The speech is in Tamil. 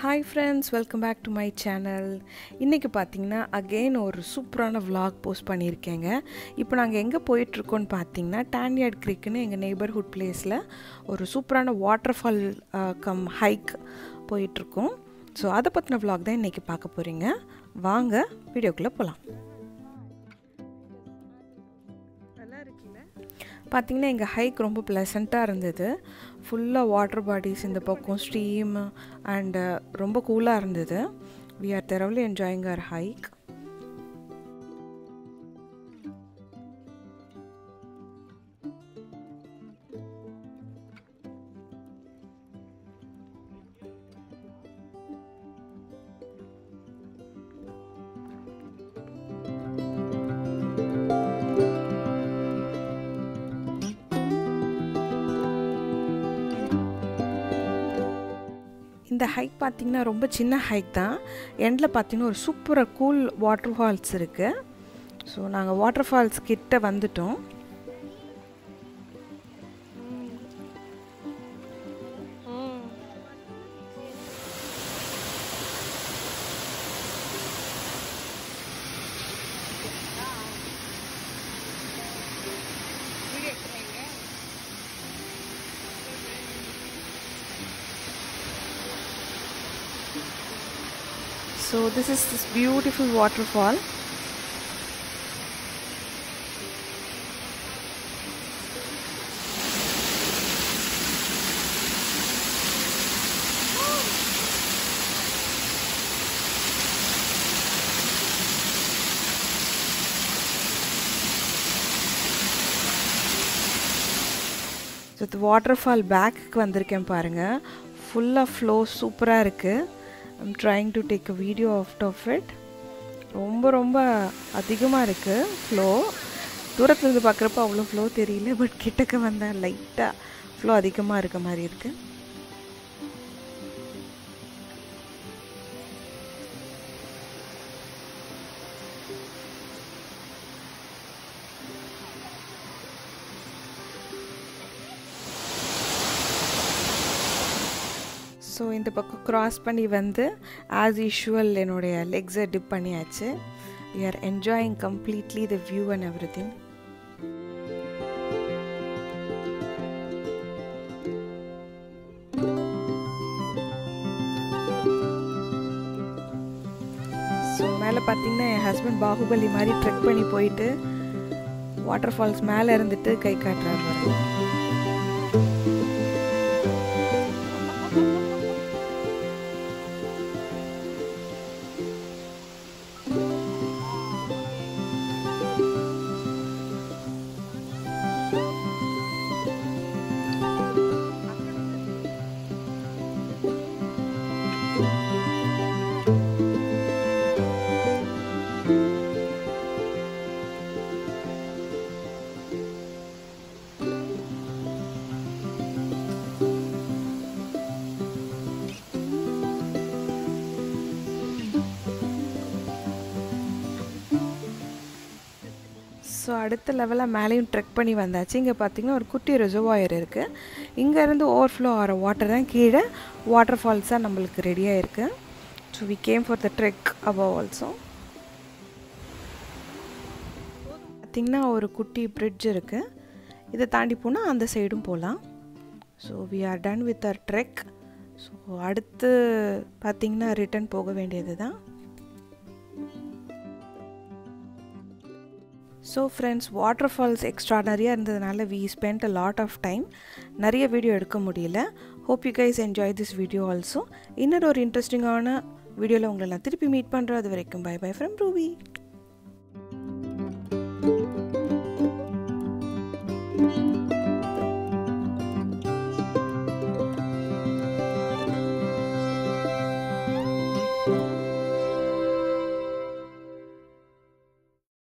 Hi friends welcome back to my channel இன்றைக்கி பார்த்தீங்கன்னா அகெயின் ஒரு சூப்பரான vlog போஸ்ட் பண்ணியிருக்கேங்க இப்போ நாங்கள் எங்கே போயிட்டுருக்கோன்னு பார்த்தீங்கன்னா டான்யார்ட் க்ரீக்குன்னு எங்கள் நெய்பர்ஹுட் பிளேஸில் ஒரு சூப்பரான வாட்டர் ஃபால் கம் ஹைக் போயிட்டுருக்கோம் ஸோ அதை பற்றின vlog தான் இன்றைக்கி பார்க்க போகிறீங்க வாங்க வீடியோக்குள்ளே போகலாம் பார்த்தீங்கன்னா எங்கள் ஹைக் ரொம்ப ப்ளசண்ட்டாக இருந்தது ஃபுல்லாக வாட்டர் பாடிஸ் இந்த பக்கம் ஸ்ட்ரீம் அண்டு ரொம்ப கூலாக இருந்தது we are thoroughly enjoying our hike இந்த ஹைக் பார்த்திங்கன்னா ரொம்ப சின்ன ஹைக் தான் எண்டில் பார்த்திங்கன்னா ஒரு சூப்பராக கூல் வாட்டர் ஃபால்ஸ் இருக்குது ஸோ நாங்கள் வாட்டர் ஃபால்ஸ் கிட்ட வந்துட்டோம் So this is this beautiful waterfall. So இது வாட்டர் ஃபால் பேக்குக்கு வந்திருக்கேன் பாருங்கள் ஃபுல்லாக ஃப்ளோ சூப்பராக இருக்குது I'm trying to take a video out of it ரொம்ப ரொம்ப அதிகமாக இருக்குது ஃப்ளோ தூரத்துலேருந்து பார்க்குறப்ப அவ்வளோ ஃப்ளோ தெரியல பட் கிட்டக்க வந்தால் லைட்டாக ஃப்ளோ அதிகமாக இருக்க மாதிரி இருக்குது ஸோ இந்த பக்கம் க்ராஸ் பண்ணி வந்து ஆஸ் யூஷுவல் என்னுடைய லெக்ஸை டிப் பண்ணியாச்சு we are enjoying completely the view and everything so மேலே பார்த்தீங்கன்னா என் ஹஸ்பண்ட் பாகுபலி மாதிரி ட்ரெக் பண்ணி போயிட்டு வாட்டர் ஃபால்ஸ் மேலே இருந்துட்டு கை காட்டுறாரு பாருங்க ஸோ அடுத்த லெவலாக மேலேயும் ட்ரெக் பண்ணி வந்தாச்சு இங்கே பார்த்தீங்கன்னா ஒரு குட்டி ரிசர்வாயர் இருக்குது இங்கேருந்து ஓவர்ஃப்ளோ ஆகிற வாட்டர் தான் கீழே வாட்டர் ஃபால்ஸாக நம்மளுக்கு ரெடியாக இருக்குது so we came for the trek above also பார்த்திங்கன்னா ஒரு குட்டி பிரிட்ஜ் இருக்குது இதை தாண்டி போனால் அந்த சைடும் போகலாம் so we are done with our trek so அடுத்து பார்த்திங்கன்னா ரிட்டன் போக வேண்டியது தான் ஸோ ஃப்ரெண்ட்ஸ் வாட்டர் ஃபால்ஸ் எக்ஸ்ட்ராடனரியாக இருந்ததுனால we spend a lot of time நிறைய வீடியோ எடுக்க முடியல hope you guys enjoy this video also இன்னொரு ஒரு இன்ட்ரெஸ்டிங்கான வீடியோவில் உங்களை நான் திருப்பி மீட் பண்ணுறேன் அது வரைக்கும் bye bye from Ruby thank you